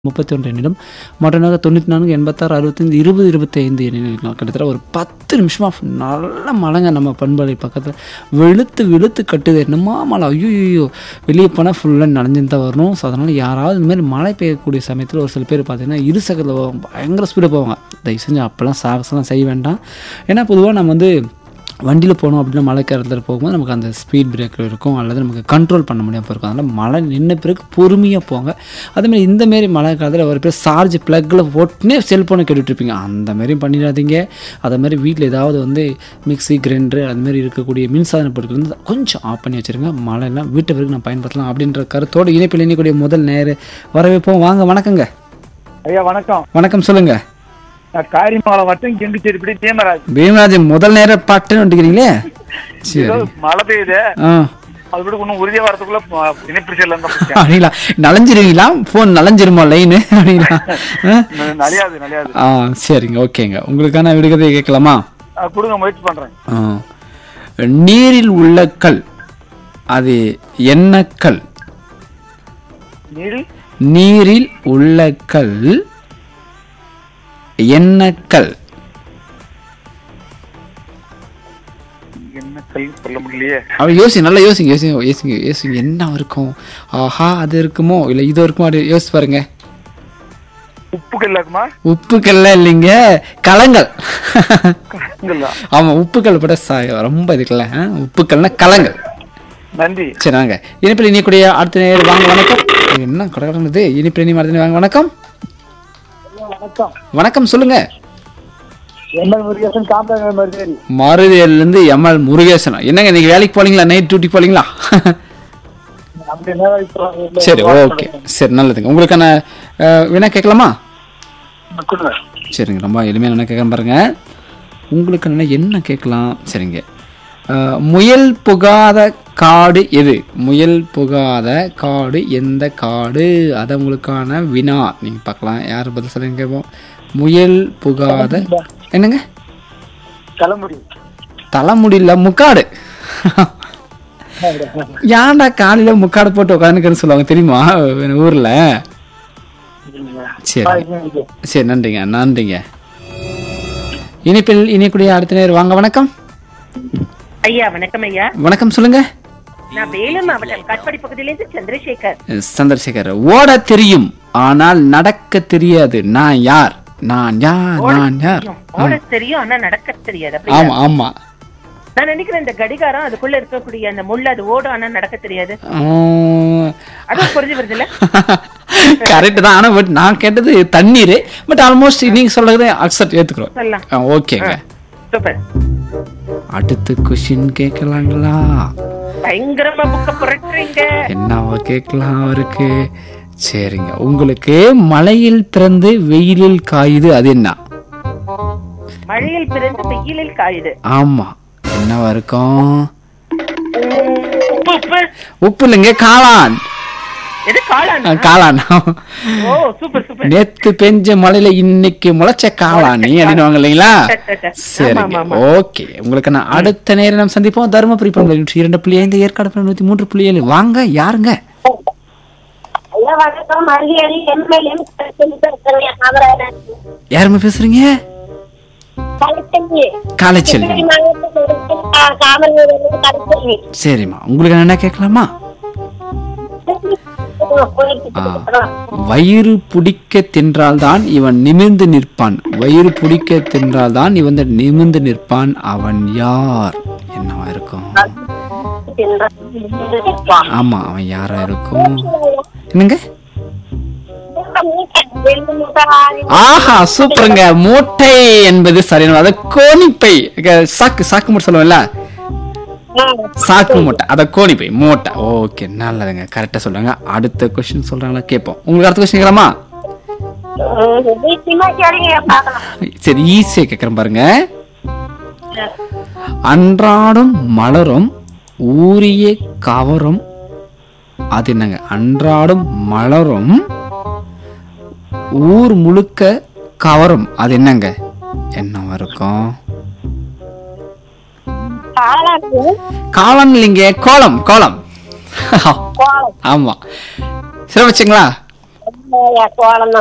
முப்பத்தி ஒன்று எண்ணிலும் மற்றனாக தொண்ணூற்றி நான்கு எண்பத்தாறு அறுபத்தைந்து இருபது இருபத்தைந்து எண்ணிலும் கிட்டத்தட்ட ஒரு பத்து நிமிஷமாக நல்ல மழைங்க நம்ம பண்பலை பக்கத்தில் வெளுத்து வெளுத்து கட்டுது என்னமா மழை ஐயோ வெளியே போனால் ஃபுல்லாக நனைஞ்சுன்னு தான் வரணும் ஸோ அதனால் யாராவது இந்த மாதிரி மழை பெய்யக்கூடிய சமயத்தில் ஒரு சில பேர் பார்த்தீங்கன்னா இரு சக்கரத்தில் பயங்கர ஸ்பீடாக போவாங்க தயவு செஞ்சு அப்போல்லாம் சாகசம்லாம் செய்ய வேண்டாம் ஏன்னா பொதுவாக நம்ம வந்து வண்டியில் போனோம் அப்படின்னா மழை இடத்துல போகும்போது நமக்கு அந்த ஸ்பீட் பிரேக்கர் இருக்கும் அல்லது நமக்கு கண்ட்ரோல் பண்ண முடியாமல் இருக்கும் அதனால் மழை நின்ன பிறகு பொறுமையாக போங்க அதேமாதிரி இந்தமாரி மழை காலத்தில் ஒரு பேர் சார்ஜ் ப்ளக்கில் போட்டுனே செல்ஃபோனை கேட்டுட்ருப்பீங்க அந்த மாதிரியும் பண்ணிடாதீங்க அதே மாதிரி வீட்டில் ஏதாவது வந்து மிக்ஸி கிரைண்டர் அது மாதிரி இருக்கக்கூடிய மின்சாதன பொருட்கள் வந்து கொஞ்சம் ஆஃப் பண்ணி வச்சுருங்க மழைலாம் வீட்டு வரைக்கும் நான் பயன்படுத்தலாம் அப்படின்ற கருத்தோடு இணைப்பில் இணைக்கூடிய முதல் நேர வரவேற்போம் வாங்க வணக்கங்க ஐயா வணக்கம் வணக்கம் சொல்லுங்கள் நான் காரிமங்கலம் வட்டம் கெங்குச்சேரிப்படி தீமராஜ் பீமராஜன் முதல் நேரம் பட்டுன்னு வந்துக்கிறீங்களே சரி ஏதோ மழை பெய்யுது ஆ அது விட இன்னும் உறுதியா வரதுக்குள்ள ப- இணைப்பு செல்ல அப்படிங்களா நனைஞ்சிருவீங்களா ஃபோன் நனைஞ்சிருமா லைனு அப்படிங்களா ஆ? நலியாது நலியாது ஆ சரிங்க ஓகேங்க உங்களுக்கான விடுகதை கேட்கலாமா ஆ, கொடுங்க முயற்சி பண்றேன் ஆ. நீரில் உள்ள கல் அது என்ன கல் நீரி நீரில் உள்ள கல் என்ன கல் என்ன கல் சொல்ல முடியலையே அப்படி யோசி நல்லா யோசிங்க யோசிங்க யோசிங்க யோசிங்க என்ன இருக்கும் ஆஹா அது இருக்குமோ இல்லை இது இருக்குமோ அப்படி யோசிச்சு பாருங்க உப்பு கல்லாக்குமா உப்பு கல்ல இல்லைங்க கலங்கள் கல்லா ஆமா உப்புக்கல் பட ச- ரொம்ப இதுக்கல உப்புக்கல்னா கலங்கள் நன்றி சரி வாங்க இனிப்பில் இனியக்கூடிய அடுத்த நேரம் வாங்க வணக்கம் இது என்ன கடற்கடது இனிப்பில் இனி அடுத்த நேரம் வாங்க வணக்கம் வணக்கம் வணக்கம் சொல்லுங்க எம்எல் முருகேசன் காம்பேங்கல் மருதேரி மருதியிலிருந்து எம்எல் முருகேசன் என்னங்க இன்னைக்கு வேலைக்கு போலீங்களா நைட் டியூட்டி போலீங்களா அப்படி என்ன சரி ஓகே சரி நல்லதுங்க உங்களுக்கான அஹ், வினா கேட்கலாமா கொடுங்க சரிங்க ரொம்ப எளிமையான என்ன கேட்குறேன் பாருங்க உங்களுக்கு என்ன என்ன கேட்கலாம் சரிங்க அஹ், முயல் புகாத காடு எது முயல் புகாத காடு எந்த காடு அது உங்களுக்கான வினா நீங்கள் பார்க்கலாம் யார் பதில் சொல்லுங்க கேட்போம் முயல் புகாத என்னங்க கிளம்புடி தலைமுடியில் முக்காடு ஏன்டா காலையில் முக்காடு போட்டு உட்காந்துக்கிறேன்னு சொல்லுவாங்க தெரியுமா ஊரில் சரி சரி நன்றிங்க நன்றிங்க இனிப்பில் இனிக்கூடிய அடுத்த நேரம் வாங்க வணக்கம் ஐயா வணக்கம் ஐயா வணக்கம் சொல்லுங்க நான் வேலூர் மாவட்டம் காட்பாடி பகுதியிலிருந்து சந்திரசேகர் சந்திரசேகர் ஓட தெரியும் ஆனால் நடக்க தெரியாது நான் யார் நான் யார் நான் யார் தெரியும். ஓட தெரியும் ஆனா நடக்க தெரியாது அப்படியா? ஆமா ஆமா நான் நினைக்கிறேன் இந்த கடிகாரம் அதுக்குள்ள இருக்கக்கூடிய அந்த முள் அது ஓடும் ஆனா நடக்க தெரியாது அதுவும் புரிஞ்சு வருதுல்ல கரெக்ட் தான் ஆனா பட் நான் கேட்டது தண்ணீர் பட் ஆல்மோஸ்ட் நீங்க சொல்றது அக்செப்ட் ஏத்துக்கிறோம் சொல்லலாம் ஓகேங்க சூப்பர் அடுத்த கொஷின் கேட்கலாங்களா பயங்கரமா புக்க புரட்டுறீங்க என்னவா கேட்கலாம் அவருக்கு சரிங்க உங்களுக்கு மலையில் பிறந்து வெயிலில் காயுது அது என்ன மழையில் பிறந்து வெயிலில் காயுது ஆமா என்னவா இருக்கும் உம், உப்பு உப்பு உப்பு இல்லைங்க காளான் எது காளான் அஹ், காளான் ஓ சூப்பர் சூப்பர் நேத்து பெஞ்ச மழையில இன்னைக்கு முளைச்ச காளான் நீ அப்படின்னுவாங்க இல்லைங்களா ஆமா, சரிங்க ஆமா. ஓகே உங்களுக்கு நான் அடுத்த நேரம் நம்ம சந்திப்போம் தருமபுரி பண்பலை நூற்றி இரண்டு புள்ளி ஐந்து ஏற்காடு பண்பலை நூற்றி மூன்று புள்ளி ஏழு வாங்க யாருங்க ஐயா வணக்கம் மருதியடி எம்எல்ஏ காமராஜர் யாருமே பேசுறீங்க கலைச்செல்வி காலைச்செல்வி காமராஜர் கலைச்செல்வி சரிம்மா உங்களுக்கு நான் என்ன கேட்கலாமா ஆ. வயிறு பிடிக்க தின்றால்தான் இவன் நிமிர்ந்து நிற்பான் வயிறு பிடிக்க தின்றால்தான் இவன் நிமிர்ந்து நிற்பான் அவன் யார் என்னவா இருக்கும் ஆமா அவன் யாரா இருக்கும் என்னங்க ஆஹா சூப்பருங்க மூட்டை என்பது சரியான அத கோணிப்பை க- சாக்கு சாக்கு மூட்டை சொல்லுவோம்ல சாக்கு மூட்டை அத கோணிப்பை மூட்டை ஓகே நல்லதுங்க கரெக்டா சொல்றாங்க அடுத்த கொஸ்டின் சொல்றாங்களா கேட்போம் உங்களுக்கு அடுத்த கொஸ்டின் கேட்கலாமா சரி ஈஸியா கேட்கறேன் பாருங்க அன்றாடம் மலரும் ஊரிய கவரும் அது என்னங்க அன்றாடம் மலரும் ஊர் முழுக்க கவரும் அது என்னங்க என்னவா இருக்கும் காளான் இல்லைங்க கோலம் கோலம் ஆமா சரி வச்சுங்களா கோலம் தான்